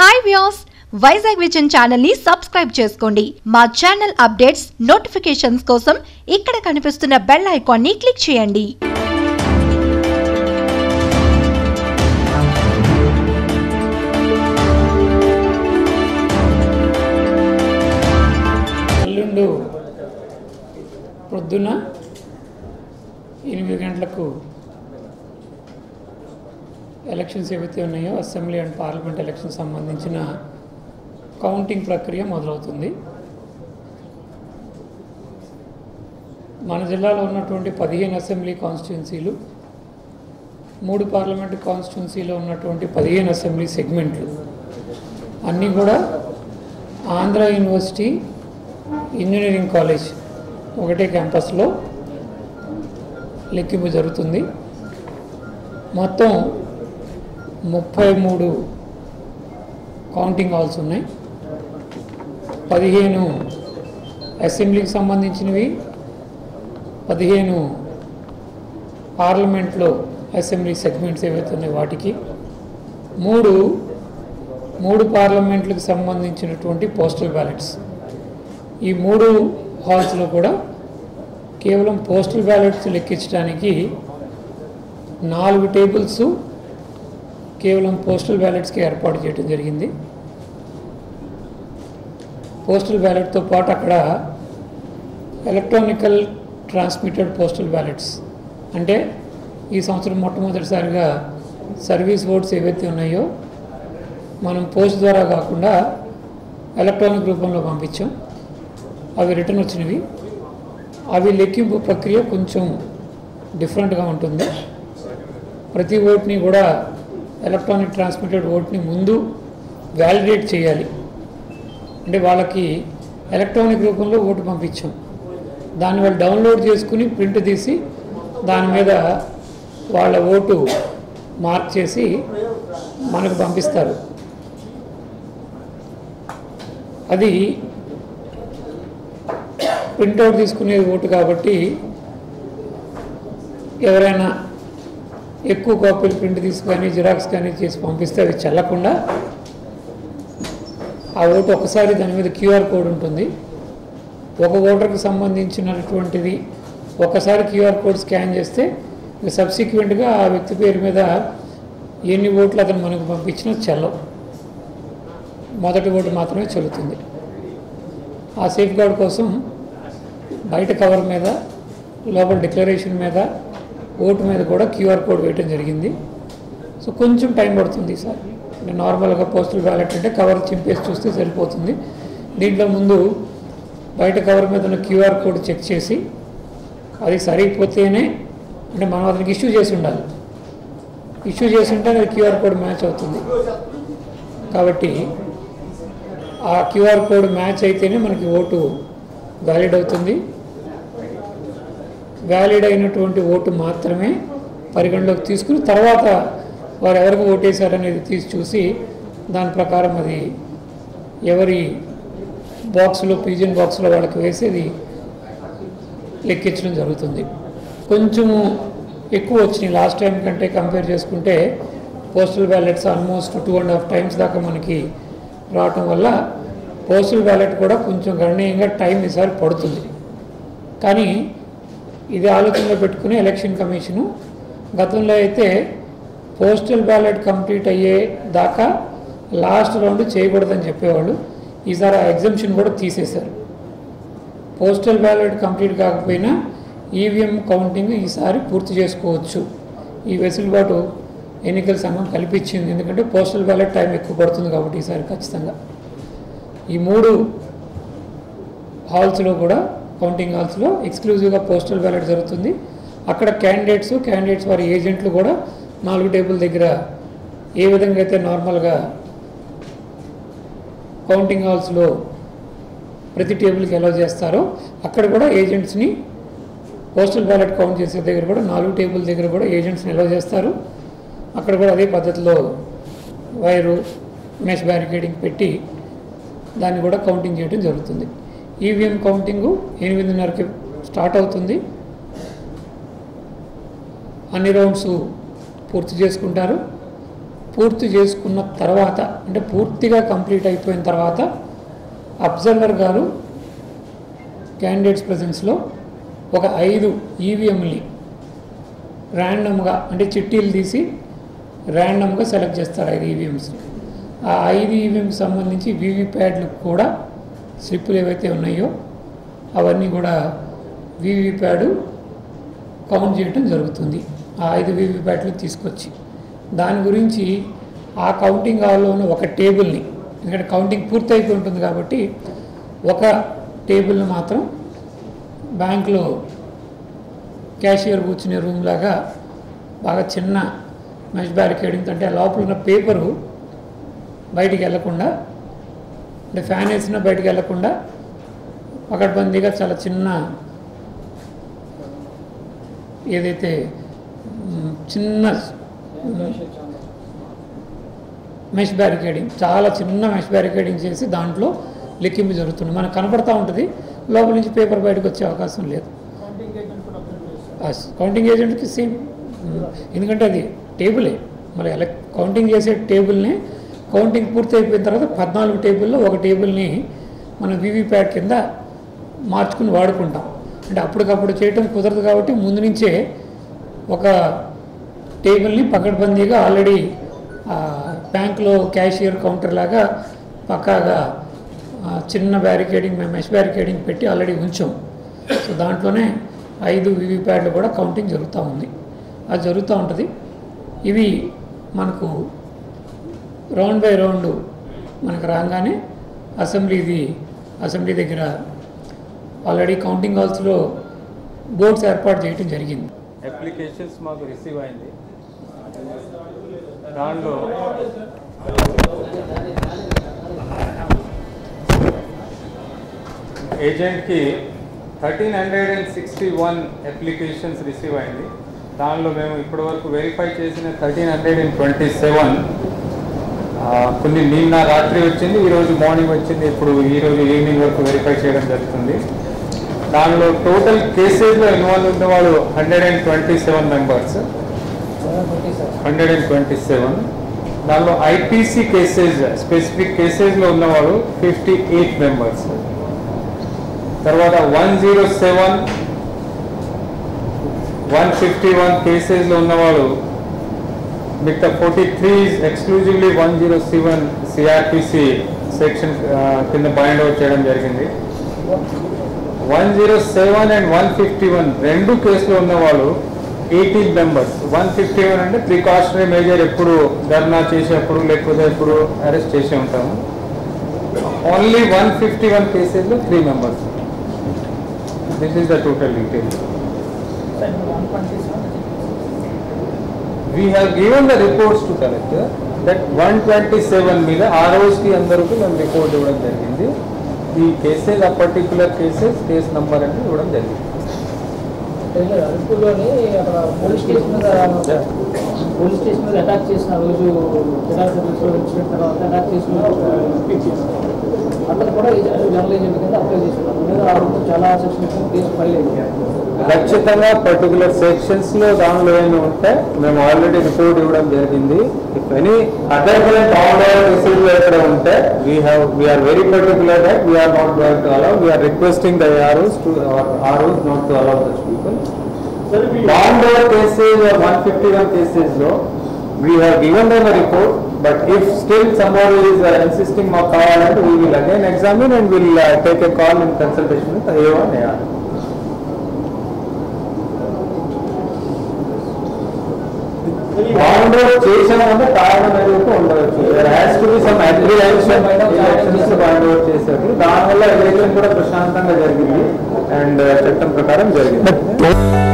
hi views Vizag vision channel ని subscribe చేసుకోండి మా ఛానల్ అప్డేట్స్ నోటిఫికేషన్స్ కోసం ఇక్కడ కనిపిస్తున్న బెల్ ఐకాన్ ని క్లిక్ చేయండి ఎల్లుండు పొద్దున ఎనిమిది గంటలకు ఎలక్షన్స్ ఏవైతే ఉన్నాయో అసెంబ్లీ అండ్ పార్లమెంట్ ఎలక్షన్ సంబంధించిన కౌంటింగ్ ప్రక్రియ మొదలవుతుంది మన జిల్లాలో ఉన్నటువంటి పదిహేను అసెంబ్లీ కాన్స్టిట్యున్సీలు మూడు పార్లమెంటు కాన్స్టిట్యున్సీలో ఉన్నటువంటి పదిహేను అసెంబ్లీ సెగ్మెంట్లు అన్నీ కూడా ఆంధ్ర యూనివర్సిటీ ఇంజనీరింగ్ కాలేజ్ ఒకటే క్యాంపస్లో లెక్కింపు జరుగుతుంది మొత్తం ముప్పై మూడు కౌంటింగ్ హాల్స్ ఉన్నాయి పదిహేను అసెంబ్లీకి సంబంధించినవి పదిహేను పార్లమెంట్లో అసెంబ్లీ సెగ్మెంట్స్ ఏవైతే ఉన్నాయో వాటికి మూడు మూడు పార్లమెంట్లకు సంబంధించినటువంటి పోస్టల్ బ్యాలెట్స్ ఈ మూడు హాల్స్లో కూడా కేవలం పోస్టల్ బ్యాలెట్స్ లెక్కించడానికి నాలుగు టేబుల్స్ కేవలం పోస్టల్ బ్యాలెట్స్కి ఏర్పాటు చేయడం జరిగింది పోస్టల్ బ్యాలెట్తో పాటు అక్కడ ఎలక్ట్రానికల్ ట్రాన్స్మిటెడ్ పోస్టల్ బ్యాలెట్స్ అంటే ఈ సంవత్సరం మొట్టమొదటిసారిగా సర్వీస్ ఓట్స్ ఏవైతే ఉన్నాయో మనం పోస్ట్ ద్వారా కాకుండా ఎలక్ట్రానిక్ రూపంలో పంపించాం అవి రిటర్న్ వచ్చినవి అవి లెక్కింపు ప్రక్రియ కొంచెం డిఫరెంట్గా ఉంటుంది ప్రతి ఓట్ని కూడా ఎలక్ట్రానిక్ ట్రాన్స్మిటెడ్ ఓట్ని ముందు వ్యాలిడేట్ చేయాలి అంటే వాళ్ళకి ఎలక్ట్రానిక్ రూపంలో ఓటు పంపించాం దాన్ని వాళ్ళు డౌన్లోడ్ చేసుకుని ప్రింట్ తీసి దాని మీద వాళ్ళ ఓటు మార్క్ చేసి మనకు పంపిస్తారు అది ప్రింట్అవుట్ తీసుకునేది ఓటు కాబట్టి ఎవరైనా ఎక్కువ కాపీలు ప్రింట్ తీసుకొని జిరాక్స్ కానీ చేసి పంపిస్తే అవి చెల్లకుండా ఆ ఓటు ఒకసారి దాని మీద క్యూఆర్ కోడ్ ఉంటుంది ఒక ఓటర్కి సంబంధించినటువంటిది ఒకసారి క్యూఆర్ కోడ్ స్కాన్ చేస్తే సబ్సిక్వెంట్గా ఆ వ్యక్తి పేరు మీద ఎన్ని ఓట్లు అతను మనకు పంపించినా చెల్లవు మొదటి ఓటు మాత్రమే చెల్లుతుంది ఆ సేఫ్ గార్డ్ కోసం బయట కవర్ మీద లోపల డిక్లరేషన్ మీద ఓటు మీద కూడా క్యూఆర్ కోడ్ వేయటం జరిగింది సో కొంచెం టైం పడుతుంది సార్ అంటే నార్మల్గా పోస్టల్ బ్యాలెట్ అంటే కవర్ చింపేసి చూస్తే సరిపోతుంది దీంట్లో ముందు బయట కవర్ మీద ఉన్న క్యూఆర్ కోడ్ చెక్ చేసి అది సరిపోతేనే అంటే మనం అతనికి ఇష్యూ చేసి ఉండాలి ఇష్యూ చేసి ఉంటే అది క్యూఆర్ కోడ్ మ్యాచ్ అవుతుంది కాబట్టి ఆ క్యూఆర్ కోడ్ మ్యాచ్ అయితేనే మనకి ఓటు వ్యాలిడ్ అవుతుంది వ్యాలిడ్ అయినటువంటి ఓటు మాత్రమే పరిగణలోకి తీసుకుని తర్వాత వారు ఎవరికి ఓటేశారనేది తీసి చూసి దాని ప్రకారం అది ఎవరి బాక్స్లో పీజన్ బాక్స్లో వాళ్ళకి వేసేది లెక్కించడం జరుగుతుంది కొంచెము ఎక్కువ వచ్చినాయి లాస్ట్ టైం కంటే కంపేర్ చేసుకుంటే postal ballots almost two and half times దాకా మనకి రావటం వల్ల పోస్టల్ బ్యాలెట్ కూడా కొంచెం గణనీయంగా టైం ఈసారి పడుతుంది కానీ ఇది ఆలోచనలో పెట్టుకుని ఎలక్షన్ కమిషను గతంలో అయితే పోస్టల్ బ్యాలెట్ కంప్లీట్ అయ్యే దాకా లాస్ట్ రౌండ్ చేయకూడదని చెప్పేవాళ్ళు ఈసారి ఆ ఎగ్జంప్షన్ కూడా తీసేశారు పోస్టల్ బ్యాలెట్ కంప్లీట్ కాకపోయినా ఈవీఎం కౌంటింగ్ ఈసారి పూర్తి చేసుకోవచ్చు ఈ వెసులుబాటు ఎన్నికల సంఘం కల్పించింది ఎందుకంటే పోస్టల్ బ్యాలెట్ టైం ఎక్కువ పడుతుంది కాబట్టి ఈసారి ఖచ్చితంగా ఈ మూడు హాల్స్లో కూడా కౌంటింగ్ హాల్స్లో ఎక్స్క్లూజివ్గా పోస్టల్ బ్యాలెట్ జరుగుతుంది అక్కడ క్యాండిడేట్స్ క్యాండిడేట్స్ వారి ఏజెంట్లు కూడా నాలుగు టేబుల్ దగ్గర ఏ విధంగా అయితే నార్మల్గా కౌంటింగ్ హాల్స్లో ప్రతి టేబుల్కి అలౌ చేస్తారో అక్కడ కూడా ఏజెంట్స్ని పోస్టల్ బ్యాలెట్ కౌంట్ చేసే దగ్గర కూడా నాలుగు టేబుల్ దగ్గర కూడా ఏజెంట్స్ని అలౌ చేస్తారు అక్కడ కూడా అదే పద్ధతిలో వైరు మెష్ బ్యారికేడింగ్ పెట్టి దాన్ని కూడా కౌంటింగ్ చేయడం జరుగుతుంది ఈవీఎం కౌంటింగు ఎనిమిదిన్నరకి స్టార్ట్ అవుతుంది అన్ని రౌండ్స్ పూర్తి చేసుకుంటారు పూర్తి చేసుకున్న తర్వాత అంటే పూర్తిగా కంప్లీట్ అయిపోయిన తర్వాత అబ్జర్వర్ గారు క్యాండిడేట్స్ ప్రజెన్స్లో ఒక ఐదు ఈవీఎంని ర్యాండమ్గా అంటే చిట్టీలు తీసి ర్యాండమ్గా సెలెక్ట్ చేస్తారు ఐదు ఈవీఎంస్ని ఆ ఐదు ఈవీఎంకి సంబంధించి వీవీప్యాడ్లు కూడా స్లిప్పులు ఏవైతే ఉన్నాయో అవన్నీ కూడా వీవీప్యాడ్ కౌంట్ చేయడం జరుగుతుంది ఆ ఐదు వీవీప్యాట్లు తీసుకొచ్చి దాని గురించి ఆ కౌంటింగ్ హాల్లో ఉన్న ఒక టేబుల్ని ఎందుకంటే కౌంటింగ్ పూర్తి అయిపోయి ఉంటుంది కాబట్టి ఒక టేబుల్ని మాత్రం బ్యాంకులో క్యాషియర్ కూర్చునే రూమ్ లాగా బాగా చిన్న మెష్ బ్యారికేడింగ్ అంటే ఆ లోపల ఉన్న పేపరు బయటికి వెళ్లకుండా అంటే ఫ్యాన్ వేసినా బయటికి వెళ్లకుండా పకడ్బందీగా చాలా చిన్న ఏదైతే మ్, చిన్న మెష్ బ్యారికేడింగ్ చాలా చిన్న మెష్ బ్యారికేడింగ్ చేసి దాంట్లో లెక్కింపు జరుగుతుంది మనకు కనపడతా ఉంటుంది లోపల నుంచి పేపర్ బయటకు వచ్చే అవకాశం లేదు కౌంటింగ్ ఏజెంట్కి సేమ్ ఎందుకంటే అది టేబులే మరి ఎలా కౌంటింగ్ చేసే టేబుల్ని కౌంటింగ్ పూర్తి అయిపోయిన తర్వాత పద్నాలుగు టేబుల్లో ఒక టేబుల్ని మనం వీవీప్యాట్ కింద మార్చుకుని వాడుకుంటాం అంటే అప్పటికప్పుడు చేయటం కుదరదు కాబట్టి ముందు నుంచే ఒక టేబుల్ని పకడ్బందీగా ఆల్రెడీ బ్యాంక్లో క్యాషియర్ కౌంటర్ లాగా పక్కాగా ఆ, చిన్న బ్యారికేడింగ్ మేము మెష్ బ్యారికేడింగ్ పెట్టి ఆల్రెడీ ఉంచాం సో దాంట్లోనే ఐదు వివిప్యాడ్లు కూడా కౌంటింగ్ జరుగుతూ ఉంది అది జరుగుతూ ఉంటుంది ఇవి మనకు రౌండ్ బై రౌండ్ మనకు రాగానే అసెంబ్లీది అసెంబ్లీ దగ్గర ఆల్రెడీ కౌంటింగ్ హాల్స్లో బోర్డ్స్ ఏర్పాటు చేయడం జరిగింది అప్లికేషన్స్ మాకు రిసీవ్ అయింది దానిలో ఏజెంట్కి thirteen hundred and sixty one applications receive అయింది దానిలో మేము ఇప్పటివరకు వెరిఫై చేసిన thirteen hundred and twenty seven కొన్ని నిన్న రాత్రి వచ్చింది ఈరోజు మార్నింగ్ వచ్చింది ఇప్పుడు ఈరోజు ఈవినింగ్ వరకు వెరిఫై చేయడం జరుగుతుంది దానిలో టోటల్ కేసెస్లో ఇన్వాల్వ్ ఉన్న వాళ్ళు hundred and twenty seven members hundred and twenty seven దానిలో ఐపీసీ కేసెస్ స్పెసిఫిక్ కేసెస్లో ఉన్నవాళ్ళు ఫిఫ్టీ ఎయిట్ మెంబర్స్ తర్వాత one zero seven one fifty one కేసెస్లో ఉన్నవాళ్ళు మిగతా forty three exclusively one zero seven CrPC section కింద బైండ్ అవుట్ చేయడం జరిగింది one zero seven and one fifty one రెండు కేసులో ఉన్నవాళ్ళు eighteen members one fifty one అంటే ప్రికాషనరీ మేజర్ ఎప్పుడు ధర్నా చేసేప్పుడు లేకపోతే ఎప్పుడు అరెస్ట్ చేసి ఉంటాము ఓన్లీ వన్ ఫిఫ్టీ వన్ కేసెస్లో three members this is the total detail we have given the reports to collector that one twenty seven మీద ఆ రోజుకి అందరికీ మేము రిపోర్ట్ ఇవ్వడం జరిగింది ఈ కేసెస్ ఆ పర్టికులర్ కేసెస్ కేస్ నంబర్ అని ఇవ్వడం జరిగింది అరకులోని అక్కడ పోలీస్ స్టేషన్ మీద పోలీస్ స్టేషన్ మీద అటాక్ చేసిన రోజు జిల్లా సర్వీస్లో వచ్చిన తర్వాత అటాక్ చేసిన పిక్ చేశారు అతను కూడా జనరల్ ఏజెంట్ కింద అప్లై చేశారు మీద ఆ రోజు చాలా సెక్షన్స్ కేసు ఫైల్ అయ్యింది ఖచ్చితంగా పర్టికులర్ సెక్షన్స్ లో దానిలో ఏమి ఉంటే మేము ఆల్రెడీ రిపోర్ట్ ఇవ్వడం జరిగింది if any other then order receive ఎక్కడ ఉంటే we have we're very particular that we're not going to allow we're requesting the ROs to ROs not to allow those people bounder cases are one fifty one cases లో we have given them report but if still somebody is uh, insisting మాకు కావాలంటే we will again examine and will take a call in consultation with A one AR bounder చేసామంటే కారణం ఏదైతే ఉండవచ్చు there has to be some agriculture elections bounder చేశారు దానివల్ల election కూడా ప్రశాంతంగా జరిగింది అండ్ చట్టం ప్రకారం జరిగింది